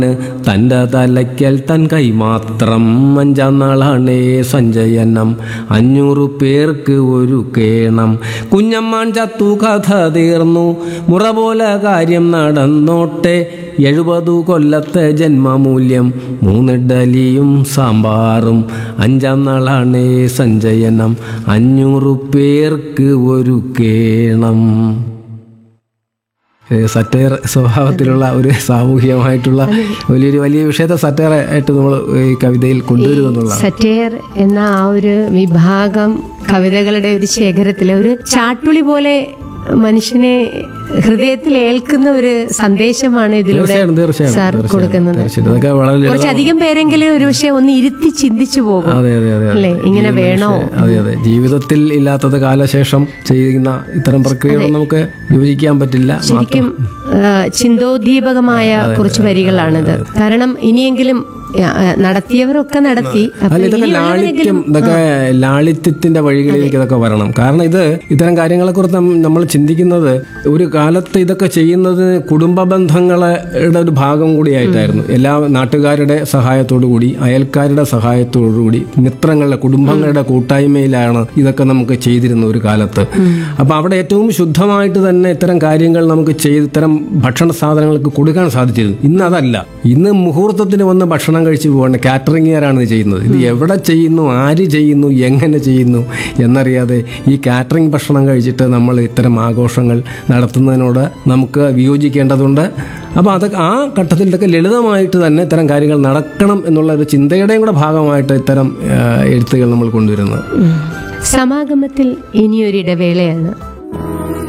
തൻ്റെ തലയ്ക്കൽ തൻ കൈ മാത്രം അഞ്ചാം നാളാണേ സഞ്ചയനം അഞ്ഞൂറ് പേർക്ക് ഒരു കേണം കുഞ്ഞമ്മാൻ ചത്തു കഥ തീർന്നു മുറ പോലെ കാര്യം നടന്നോട്ടെ എഴുപതു കൊല്ലത്തെ ജന്മമൂല്യം മൂന്നിഡലിയും സാമ്പാറും അഞ്ചാം നാളാണേ സഞ്ചയനം അഞ്ഞൂറ് പേർക്ക് ഒരു കേണം സറ്റയർ സ്വഭാവത്തിലുള്ള ഒരു സാമൂഹികമായിട്ടുള്ള വലിയൊരു വലിയ വിഷയത്തെ സറ്റയർ ആയിട്ട് നമ്മൾ ഈ കവിതയിൽ കൊണ്ടുവരും എന്നുള്ളതാണ് സറ്റയർ എന്ന ആ ഒരു വിഭാഗം കവിതകളുടെ ഒരു ശേഖരത്തിലെ ഒരു ചാട്ടുളി പോലെ മനുഷ്യനെ ഹൃദയത്തിൽ ഏൽക്കുന്ന ഒരു സന്ദേശമാണ് ഇതിലൂടെ തീർച്ചയായും തീർച്ചയായും സാർ തീർച്ചയായും, കൊടുക്കുന്നത് തീർച്ചയായും അതൊക്കെ വളരെ ലളിതം- കുറച്ചധികം പേരെങ്കിലും ഒരു പക്ഷെ ഒന്ന് ഇരുത്തി ചിന്തിച്ചു പോകും അതെ അതെ അതെ അല്ലേ ഇങ്ങനെ ഈ വേണോ മനുഷ്യ- അതെ അതെ ജീവിതത്തിൽ ഇല്ലാത്തത് കാലശേഷം ചെയ്യുന്ന ഇത്തരം പ്രക്രിയകൾ നമുക്ക് യോജിക്കാൻ പറ്റില്ല ശരിക്കും ആ, ചിന്തോദ്ദീപകമായ കുറച്ച് വരികളാണിത് കാരണം ഇനിയെങ്കിലും ആ, ആ, നടത്തിയവരൊക്കെ നടത്തി അപ്പൊ അല്ല ഇതൊക്കെ ഇനിയുള്ളവരെങ്കിലും- ലാളിത്യം ഇതൊക്കെ ലാളിത്യത്തിന്റെ വഴികളിലേക്ക് ഇതൊക്കെ വരണം കാരണം ഇത് ഇത്തരം കാര്യങ്ങളെ കുറിച്ച് നമ്മൾ ചിന്തിക്കുന്നത് ഒരു കാലത്ത് ഇതൊക്കെ ചെയ്യുന്നത് കുടുംബ ബന്ധങ്ങളുടെ ഒരു ഭാഗം കൂടിയായിട്ടായിരുന്നു എല്ലാ നാട്ടുകാരുടെ സഹായത്തോടു കൂടി അയൽക്കാരുടെ സഹായത്തോടു കൂടി മിത്രങ്ങളുടെ കുടുംബങ്ങളുടെ കൂട്ടായ്മയിലാണ് ഇതൊക്കെ നമുക്ക് ചെയ്തിരുന്ന ഒരു കാലത്ത് അപ്പൊ അവിടെ ഏറ്റവും ശുദ്ധമായിട്ട് തന്നെ ഇത്തരം കാര്യങ്ങൾ നമുക്ക് ചെയ്ത് ഇത്തരം ഭക്ഷണ സാധനങ്ങൾക്ക് കൊടുക്കാൻ സാധിച്ചിരുന്നു ഇന്ന് അതല്ല ഇന്ന് മുഹൂർത്തത്തിന് വന്ന് ഭക്ഷണം കഴിച്ചു പോകേണ്ട കാറ്ററിംഗുകാരാണ് ഇത് ചെയ്യുന്നത് ഇത് എവിടെ ചെയ്യുന്നു ആര് ചെയ്യുന്നു എങ്ങനെ ചെയ്യുന്നു എന്നറിയാതെ ഈ കാറ്ററിംഗ് ഭക്ഷണം കഴിച്ചിട്ട് നമ്മൾ ഇത്തരം ആഘോഷങ്ങൾ നടത്തുന്നതിനോട് നമുക്ക് വിയോജിക്കേണ്ടതുണ്ട് അപ്പോൾ അത് ആ ഘട്ടത്തിൽ ഇതൊക്കെ ലളിതമായിട്ട് തന്നെ ഇത്തരം കാര്യങ്ങൾ നടക്കണം എന്നുള്ള ഒരു ചിന്തയുടെയും കൂടെ ഭാഗമായിട്ട് ഇത്തരം ആ, എഴുത്തുകൾ നമ്മൾ കൊണ്ടുവരുന്നത് സമാഗമത്തിൽ ഇനിയൊരിടവേളയാണ്